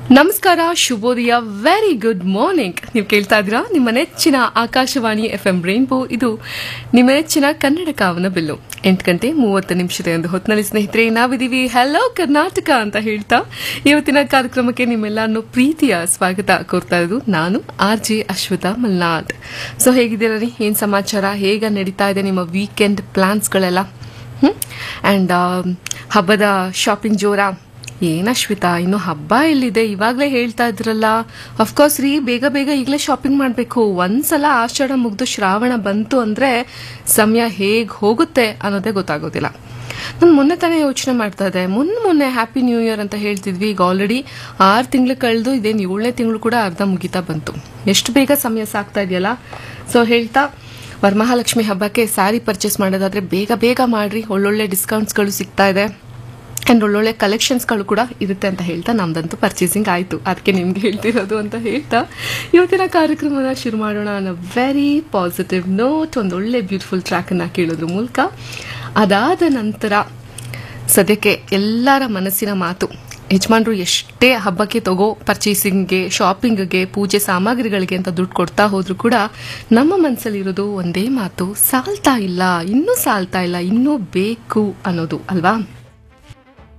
ನಮಸ್ಕಾರ ಶುಭೋದಯ very good morning ನೀವು ಕೇಳ್ತಾ ಇದ್ದೀರಾ ನಿಮ್ಮ ನೆಚ್ಚಿನ ಆಕಾಶವಾಣಿ ಎಫ್ ಎಂ ರೈನ್ಬೋ ಇದು ನಿಮ್ಮ ನೆಚ್ಚಿನ ಕನ್ನಡ ಕಾವನ ಬಿಲ್ಲು ಎಂಟು ಗಂಟೆ ಮೂವತ್ತು ನಿಮಿಷದ ಒಂದು ಹೊತ್ತಿನಲ್ಲಿ ಸ್ನೇಹಿತರೆ ನಾವಿದ್ದೀವಿ ಹಲೋ ಕರ್ನಾಟಕ ಅಂತ ಹೇಳ್ತಾ ಇವತ್ತಿನ ಕಾರ್ಯಕ್ರಮಕ್ಕೆ ನಿಮ್ಮೆಲ್ಲರನ್ನು ಪ್ರೀತಿಯ ಸ್ವಾಗತ ಕೋರ್ತಾ ಇರೋದು ನಾನು R J Ashwath Malnath so ಹೇಗಿದ್ದೀರಾ ರೀ ಏನ್ ಸಮಾಚಾರ ಹೇಗ ನಡೀತಾ ಇದೆ ನಿಮ್ಮ ವೀಕೆಂಡ್ ಪ್ಲಾನ್ಸ್ಗಳೆಲ್ಲ ಹ್ಮ್ ಅಂಡ್ ಹಬ್ಬದ ಶಾಪಿಂಗ್ ಜೋರ ಏನ್ ಅಶ್ವಿತಾ ಇನ್ನು ಹಬ್ಬ ಎಲ್ಲಿದೆ ಇವಾಗಲೇ ಹೇಳ್ತಾ ಇದ್ರಲ್ಲ ಅಫ್ಕೋರ್ಸ್ ರೀ ಬೇಗ ಬೇಗ ಈಗಲೇ ಶಾಪಿಂಗ್ ಮಾಡಬೇಕು ಒಂದ್ಸಲ ಆಷಾಢ ಮುಗ್ದು ಶ್ರಾವಣ ಬಂತು ಅಂದ್ರೆ ಸಮಯ ಹೇಗ್ ಹೋಗುತ್ತೆ ಅನ್ನೋದೇ ಗೊತ್ತಾಗೋದಿಲ್ಲ ನಾನು ಮೊನ್ನೆ ತಾನೇ ಯೋಚನೆ ಮಾಡ್ತಾ ಇದ್ದೆ ಮೊನ್ನೆ ಮೊನ್ನೆ ಹ್ಯಾಪಿ ನ್ಯೂ ಇಯರ್ ಅಂತ ಹೇಳ್ತಿದ್ವಿ ಈಗ ಆಲ್ರೆಡಿ ಆರು ತಿಂಗಳು ಕಳೆದು ಇದೇನು ಏಳನೇ ತಿಂಗಳು ಕೂಡ ಅರ್ಧ ಮುಗಿತಾ ಬಂತು ಎಷ್ಟು ಬೇಗ ಸಮಯ ಸಾಕ್ತಾ ಇದೆಯಲ್ಲ ಸೊ ಹೇಳ್ತಾ ವರಮಹಾಲಕ್ಷ್ಮಿ ಹಬ್ಬಕ್ಕೆ ಸ್ಯಾರಿ ಪರ್ಚೇಸ್ ಮಾಡೋದಾದ್ರೆ ಬೇಗ ಬೇಗ ಮಾಡ್ರಿ ಒಳ್ಳೊಳ್ಳೆ ಡಿಸ್ಕೌಂಟ್ಸ್ಗಳು ಸಿಗ್ತಾ ಇದೆ ಆ್ಯಂಡ್ ಒಳ್ಳೊಳ್ಳೆ ಕಲೆಕ್ಷನ್ಸ್ಗಳು ಕೂಡ ಇರುತ್ತೆ ಅಂತ ಹೇಳ್ತಾ ನಮ್ದಂತೂ ಪರ್ಚೇಸಿಂಗ್ ಆಯಿತು ಅದಕ್ಕೆ ನಿಮ್ಗೆ ಹೇಳ್ತಿರೋದು ಅಂತ ಹೇಳ್ತಾ ಇವತ್ತಿನ ಕಾರ್ಯಕ್ರಮನ ಶುರು ಮಾಡೋಣ ಅನ್ನೋ ವೆರಿ ಪಾಸಿಟಿವ್ ನೋಟ್ ಒಂದು ಒಳ್ಳೆ ಬ್ಯೂಟಿಫುಲ್ ಟ್ರ್ಯಾಕನ್ನು ಕೇಳೋದ್ರ ಮೂಲಕ ಅದಾದ ನಂತರ ಸದ್ಯಕ್ಕೆ ಎಲ್ಲರ ಮನಸ್ಸಿನ ಮಾತು ಯಜಮಾನ್ರು ಎಷ್ಟೇ ಹಬ್ಬಕ್ಕೆ ತಗೋ ಪರ್ಚೇಸಿಂಗ್ಗೆ ಶಾಪಿಂಗ್ಗೆ ಪೂಜೆ ಸಾಮಗ್ರಿಗಳಿಗೆ ಅಂತ ದುಡ್ಡು ಕೊಡ್ತಾ ಹೋದ್ರು ಕೂಡ ನಮ್ಮ ಮನಸ್ಸಲ್ಲಿರೋದು ಒಂದೇ ಮಾತು ಸಾಲ್ತಾ ಇಲ್ಲ ಇನ್ನೂ ಸಾಲ್ತಾ ಇಲ್ಲ ಇನ್ನೂ ಬೇಕು ಅನ್ನೋದು ಅಲ್ವಾ